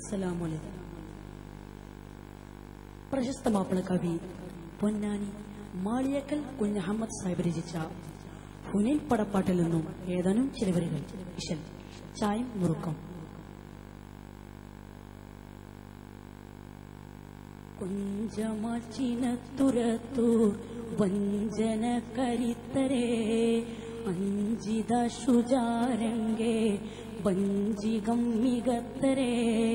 അസ്സലാമലൈക്കും പ്രശസ്ത മാപ്പിള കവി പൊന്നാനി മാളിയക്കൽ കുഞ്ഞഹമ്മദ് സാഹിബ് രചിച്ച ഹുനൈൻ പടപ്പാട്ടിൽ നിന്നും ഏതാനും ചില വരികൾ ഇശൽ ചായം മുറുക്കം കുഞ്ചമാച്ചിനത്തുരത്തൂർ വഞ്ചന കരിത്തരേ അഞ്ചിത ശുചാരംഗേ വഞ്ചികം മികത്തരേ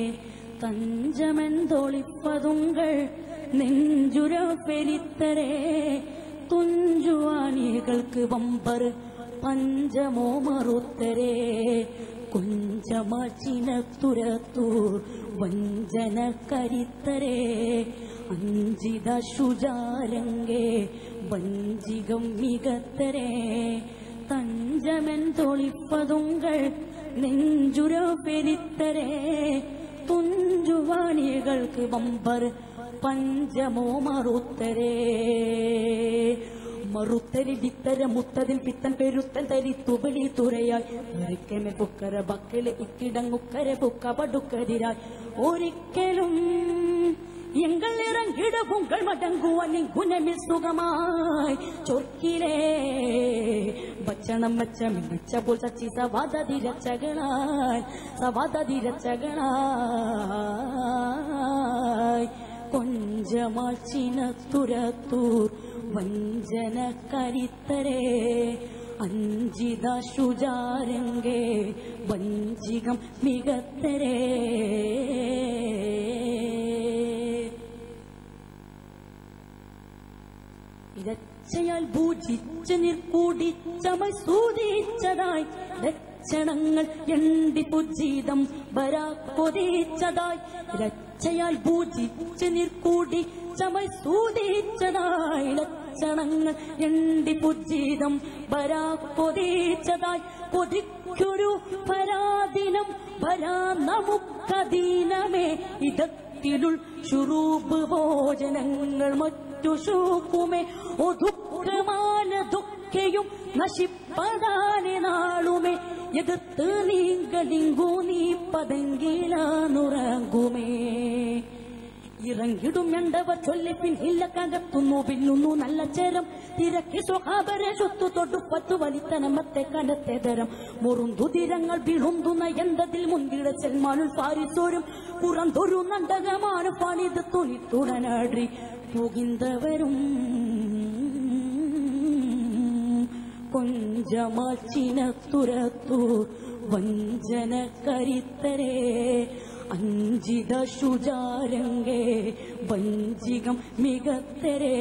തഞ്ചമെന്തോളിപ്പതുങ്കൾ നെഞ്ചുര പെരിത്തരേ തുഞ്ചുവാണികൾക്ക് വമ്പർ പഞ്ചമോ മറുത്തരേ കുഞ്ചമാച്ചിനത്തുരത്തൂർ വഞ്ചന കരിത്തരേ അഞ്ചിത ശുചാരംഗേ വഞ്ചികം മികത്തരേ തഞ്ചമൻ തൊളിപ്പതുങ്കൾ നെഞ്ചുര പെരിത്തരേ തുഞ്ചുവാണികൾക്ക് വമ്പർ പഞ്ചമോ മറുത്തരേ മറുത്തരി വിത്തര മുത്തതിൽ പിത്തൻ പെരുത്തൻ തരി തുബിളി തുറയായി ഒരിക്കമെ പൊക്കര ബക്കല് ഇക്കിടങ്ങുക്കര പൊക്ക പടുക്കതിരായി ഒരിക്കലും എങ്കൾ ഇറങ്ങിട പൊങ്കൾ മടങ്ങുവാൻ ഗുണമിൽ സുഖമായി ചൊർക്കിലേ ഭക്ഷണം വെച്ച മികച്ച പോൽ ചച്ചി സവാദതി രച്ചകളായി സവാദതി രച്ചകളായി കൊഞ്ചമാൾ ചിനത്തുരത്തൂർ വഞ്ചന കരിത്തരേ അഞ്ചിത ശുചാരംഗേ വഞ്ചികം മികത്തരേ ഇരച്ചയാൽ ഭൂജിച്ച് നിർക്കൂടിച്ചമ സൂതിച്ചതായി ലക്ഷണങ്ങൾ എണ്ടി പുജീതം വരാക്കൊതിച്ചതായി രച്ചയാൽ ഭൂജിച്ച് നിർക്കൂടി ചമ സൂതിച്ചതായി ലക്ഷണങ്ങൾ എണ്ടി പുജീതം വരാക്കൊതിച്ചതായി കൊതിക്കൊരു പരാദിനം വരാ നമുക്കധീനമേ ഇതത്തിലുൾ ശുറൂപ് ഭോജനങ്ങൾ മറ്റു ശൂക്കുമേ ഒതുക്കമാന ദുഃഖയും നശിപ്പതാനെ നാളുമേ എതിർത്ത് നീങ്കളിങ്കു നീ പതെങ്കിലാനുറങ്ങുമേ ഇറങ്ങിടും എണ്ടവർ ചൊല്ലിപ്പിൻ ഇല്ലക്കകത്തുന്നു പിന്നുന്നു നല്ല ചേരം തിരക്കി സ്വഹാബരെ ചൊത്തു തൊടുപ്പത്തു വലിത്തനമത്തെ കനത്തെ തരം മുറുന്തുതിരങ്ങൾ വിളുന്തുന്ന എന്തതിൽ മുൻകിട ചെൽമാനുൽ പാരിസോരും പുറന്തൊരു നണ്ടകമാണ് പണിത് തുണി തുടനടി പുകിന്തവരും കൊഞ്ചമാച്ചിനത്തുരത്തു വഞ്ചന കരിത്തരേ അഞ്ചിത ശുചാരംഗേ വഞ്ചികം മികത്തരേ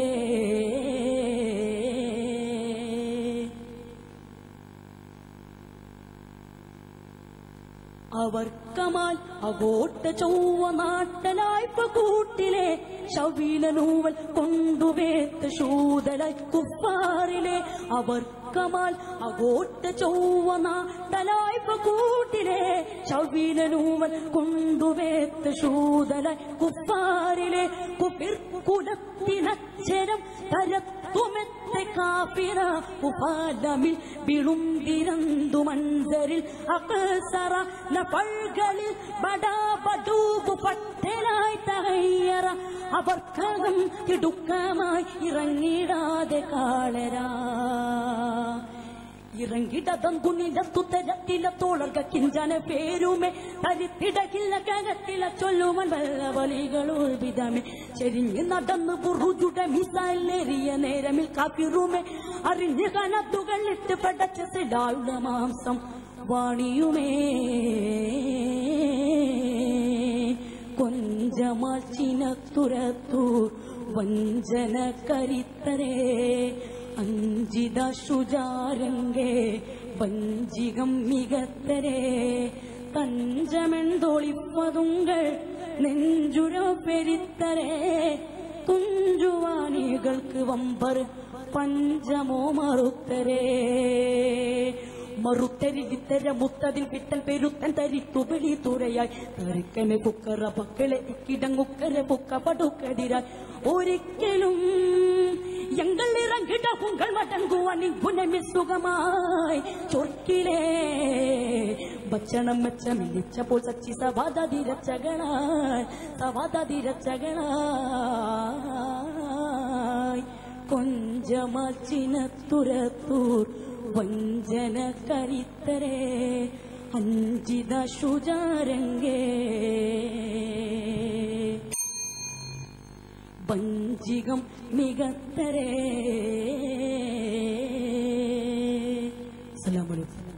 അവർ കമാൽ അകോട്ട ചൊവ്വ നാട്ടലായ്പ കൂട്ടിലെ ശവീലനൂവൽ കൊണ്ടുവേത്ത് ശൂതലായി കുപ്പാറിലെ അവർ കമാൽ അകോട്ട ചൊവ്വ നാട്ടലായ്പ കൂട്ടിലെ ശവീലനൂവൽ കൊണ്ടുവേത്ത് ശൂതലായി കുപ്പാറിലെ കുപ്പിർ കുലത്തിനച്ചരം തരത്തുമെത്തെ കാപ്പിറ ഉപാലമിൽ വിളുന്തിരന്തു മൺസരിൽ അകസറ പൾകളിൽ ബടാബടൂബു പട്ടലായി തകയ്യറ അവർക്കകം തിടുക്കമായി ഇറങ്ങിടാതെ കാളരാ ഇറങ്ങിടതന്തുണിലത്തുത്തരത്തില തോളർക കിഞ്ചന പേരുമേ തരിത്തിടകില്ല കകത്തില ചൊല്ലുവൻ വല്ലവലികളോൾ വിധമേ ചെരിഞ്ഞ് നടന്ന് പുറുജുട മിസൈലെറിയ നേരമിൽ കാപ്പിറുമേ അറിഞ്ഞ് കനത്തുകൾ ഇട്ട് പടച്ച സിടായുടെ മാംസം വാണിയുമേ കൊഞ്ചമാച്ചിനത്തുരത്തൂർ വഞ്ചന കരിത്തരേ അഞ്ചിത ശുചാരംഗേ വഞ്ചികം മികത്തരേ തഞ്ചമെന്തോളിപ്പതുങ്കൾ നെഞ്ചുര പെരിത്തരേ തുഞ്ചുവാണികൾക്ക് വമ്പർ പഞ്ചമോ മറുത്തരേ മറുത്തരി വിത്തര മുത്തതിൽ പിത്തൽ പെരുത്തൻ തരി തുബിളി തുറയായി തറിക്കമെ കുക്കറ പക്കളെ ഇക്കിടങ്ങുക്കര പൊക്ക പടുക്കതിരായി ഒരിക്കലും എങ്കൾ ഇറങ്ങിട ഉങ്കൾ മടങ്ങുവാൻ ഗുണമി സുഖമായി ചൊർക്കിലേ ഭക്ഷണം വെച്ച മിളിച്ചപ്പോൾ സച്ചി സവാദാതി രച്ചകളായി സവാദാതി രച്ചകളായി കൊഞ്ചമാച്ചിനത്തുരത്തൂർ വഞ്ചന കരിത്തരേ അഞ്ചിത ശുചാരംഗേ വഞ്ചികം മികത്തരേ അസ്സലാമു അലൈക്കും